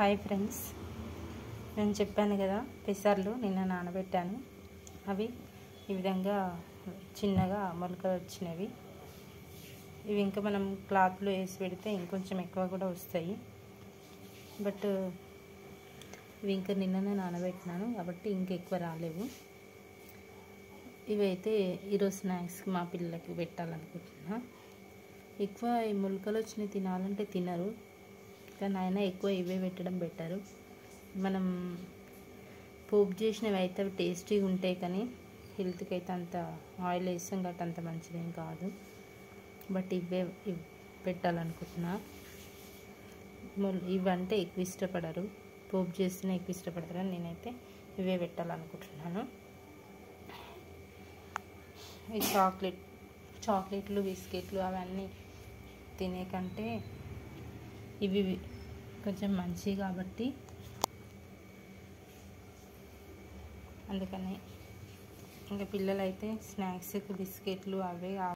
hi friends నేను చెప్పాను కదా పెసర్లు నిన్న నానబెట్టాను అవి ఈ విధంగా చిన్నగా మొలకలు వచ్చినవి ఇవి ఇంకా మనం క్లాత్లో వేసి పెడితే ఇంకొంచెం ఎక్కువ కూడా వస్తాయి బట్ ఇవి ఇంకా నిన్ననే నానబెట్టినాను కాబట్టి ఇంకా ఎక్కువ రాలేవు ఇవైతే ఈరోజు స్నాక్స్కి మా పిల్లలకి పెట్టాలనుకుంటున్నా ఎక్కువ ఈ మొలకలు వచ్చినవి తినాలంటే తినరు కానీ ఆయన ఎక్కువ ఇవే పెట్టడం బెటరు మనం పోపు చేసినవి అయితే అవి టేస్టీగా ఉంటాయి కానీ హెల్త్కి అయితే అంత ఆయిల్ వేస్తాం కాబట్టి అంత మంచిదేం కాదు బట్ ఇవే ఇవ్ పెట్టాలనుకుంటున్నా మొల్- ఇవంటే ఎక్కువ ఇష్టపడరు పోపు చేస్తేనే ఎక్కువ ఇష్టపడతారు నేనైతే ఇవే పెట్టాలనుకుంటున్నాను ఈ చాక్లెట్ చాక్లెట్లు బిస్కెట్లు అవన్నీ తినే కంటే ఇవి కొంచెం మంచివి కాబట్టి అందుకని ఇంకా పిల్లలైతే స్నాక్స్కి బిస్కెట్లు అవే